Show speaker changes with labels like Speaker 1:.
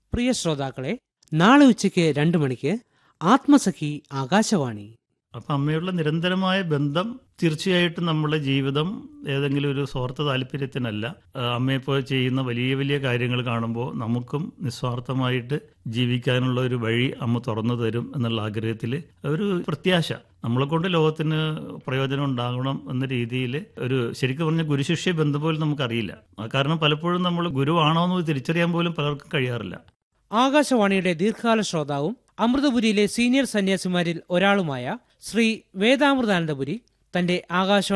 Speaker 1: പ്രിയ ശ്രോതാക്കളെ നാളെ ഉച്ചയ്ക്ക് രണ്ടു മണിക്ക് ആത്മസഖി ആകാശവാണി
Speaker 2: അപ്പം അമ്മയുള്ള നിരന്തരമായ ബന്ധം തീർച്ചയായിട്ടും നമ്മുടെ ജീവിതം ഏതെങ്കിലും ഒരു സ്വാർത്ഥ താല്പര്യത്തിനല്ല ആ, അമ്മയെപ്പോലെ ചെയ്യുന്ന വലിയ വലിയ കാര്യങ്ങൾ കാണുമ്പോൾ നമുക്കും നിസ്വാർത്ഥമായിട്ട് ജീവിക്കാനുള്ള ഒരു വഴി അമ്മ തുറന്നു തരും എന്നുള്ള ആഗ്രഹത്തിൽ ഒരു പ്രത്യാശ നമ്മളെ കൊണ്ട് ലോകത്തിന് പ്രയോജനം ഉണ്ടാകണം എന്ന രീതിയിൽ ഒരു ശരിക്കും പറഞ്ഞ ഗുരുശിഷ്യ ബന്ധം പോലും നമുക്കറിയില്ല ആ കാരണം പലപ്പോഴും നമ്മൾ ഗുരുവാണോ എന്ന് തിരിച്ചറിയാൻ പോലും പലർക്കും കഴിയാറില്ല
Speaker 1: ആകാശവാണിയുടെ ദീർഘകാല ശ്രോതാവും അമൃതപുരിയിലെ സീനിയർ സന്യാസിമാരിൽ ഒരാളുമായ ശ്രീ വേദാമൃതാനന്ദപുരി തന്റെ ആകാശവാണി